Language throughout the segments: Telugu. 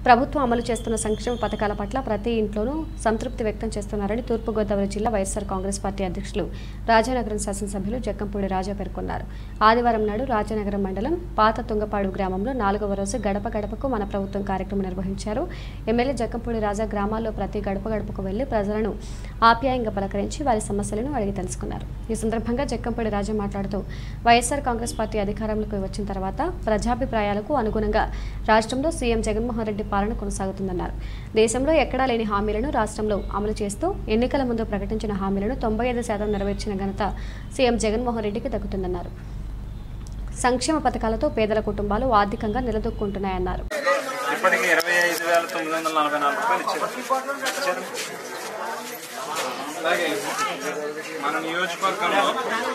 ప్రభుత్వం అమలు చేస్తున్న సంక్షేమ పథకాల పట్ల ప్రతి ఇంట్లోనూ సంతృప్తి వ్యక్తం చేస్తున్నారని తూర్పుగోదావరి జిల్లా వైఎస్సార్ కాంగ్రెస్ పార్టీ అధ్యక్షులు రాజానగరం శాసనసభ్యులు జక్కంపూడి రాజా పేర్కొన్నారు ఆదివారం నాడు రాజానగరం మండలం పాత తుంగపాడు గ్రామంలో నాలుగవ రోజు గడప గడపకు మన ప్రభుత్వం కార్యక్రమం నిర్వహించారు ఎమ్మెల్యే జక్కంపూడి రాజా గ్రామాల్లో ప్రతి గడప గడపకు వెళ్లి ప్రజలను ఆప్యాయంగా పలకరించి వారి సమస్యలను అడిగి తెలుసుకున్నారు ఈ సందర్భంగా జక్కంపూడి రాజా మాట్లాడుతూ వైఎస్సార్ కాంగ్రెస్ పార్టీ అధికారంలోకి వచ్చిన తర్వాత ప్రజాభిప్రాయాలకు అనుగుణంగా రాష్ట్రంలో సీఎం జగన్మోహన్ రెడ్డి పాలన కొనసాగుతుందన్నారు దేశంలో ఎక్కడా లేని హామీలను రాష్ట్రంలో అమలు చేస్తూ ఎన్నికల ముందు ప్రకటించిన హామీలను తొంభై ఐదు శాతం నెరవేర్చిన ఘనత సీఎం జగన్మోహన్ రెడ్డికి దక్కుతుందన్నారు సంక్షేమ పథకాలతో పేదల కుటుంబాలు ఆర్థికంగా నిలదొక్కుంటున్నాయన్నారు ఇప్పటికి ఇరవై ఐదు వేల తొమ్మిది వందల నలభై నాలుగు రూపాయలు ఇచ్చారు ఇచ్చారు. అలాగే మన నియోజకవర్గంలో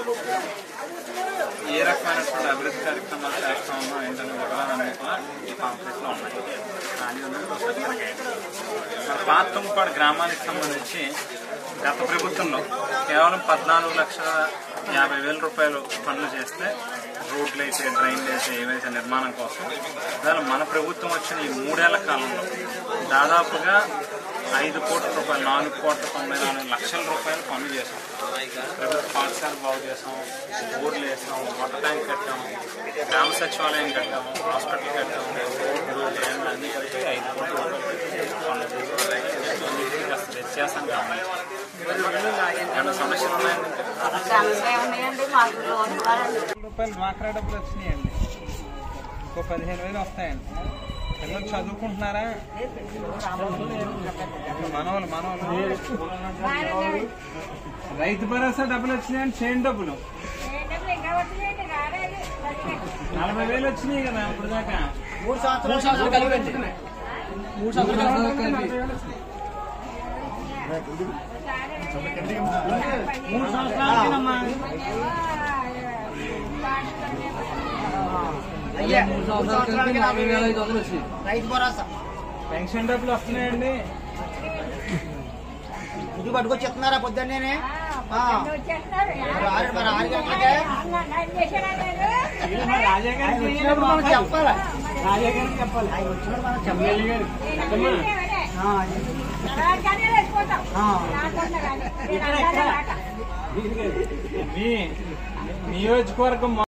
ఏ రకమైనటువంటి అభివృద్ధి కార్యక్రమాలు చేస్తా ఉన్నాం ఏంటనే వివరాలన్నీ కూడా ఈ పాంప్లెట్లో ఉన్నాయి కానీ ఉన్నది ఒకసారి తిరగేయండి. మన పాతంపాడు గ్రామానికి సంబంధించి గత ప్రభుత్వంలో కేవలం పద్నాలుగు లక్షల యాభై వేల రూపాయలు పనులు చేస్తే రోడ్లు అయితే డ్రైన్లు అయితే ఏవైతే నిర్మాణం కోసం దాని మన ప్రభుత్వం వచ్చిన ఈ మూడేళ్ల కాలంలో దాదాపుగా ఐదు కోట్ల రూపాయలు నాలుగు కోట్ల తొంభై నాలుగు లక్షల రూపాయలు పనులు చేసాం ప్రభుత్వ పాఠశాల బాగు చేసాం బోర్లు వేసాం వాటర్ ట్యాంక్ కట్టాము గ్రామ సచివాలయం కట్టాము హాస్పిటల్ కట్టాము రోడ్లు డ్రైన్లు అన్నీ కలిపి ఐదు కోట్ల రూపాయలు పెట్టి పనులు చేసాం ఇది కాస్త వ్యత్యాసం కావాలి ఏమైనా సమస్యలు ఉన్నాయండి రూపాయలు డ్వాక్రా డబ్బులు వచ్చినాయండి ఇంకో పదిహేను వేలు వస్తాయండి పిల్లలు చదువుకుంటున్నారా మనవలు మనవలు రైతు భరోసా డబ్బులు వచ్చినాయండి చేను డబ్బులు నలభై వేలు వచ్చినాయి కదా ఇప్పుడు దాకా మూడు సంవత్సరాలు కలిపి మూడు సంవత్సరాలు కలిపి మూడు సంవత్సరాలకేనమ్మా రైతు భరోసా పెన్షన్ డబ్బులు వస్తున్నాయండి ఇది పట్టుకొచ్చి ఇస్తున్నారా పొద్దున్నే ఆ. మరి ఆరు మరి ఆరు గంటలకే ఇది మరి రాజా గారికి వచ్చినప్పుడు మనం చెప్పాలి రాజా గారికి చెప్పాలి ఆయన వచ్చినప్పుడు మనం చెప్పాలి ఎమ్మెల్యే గారికి అమ్మా, ఆ, ఆ. మీ నియోజకవర్గం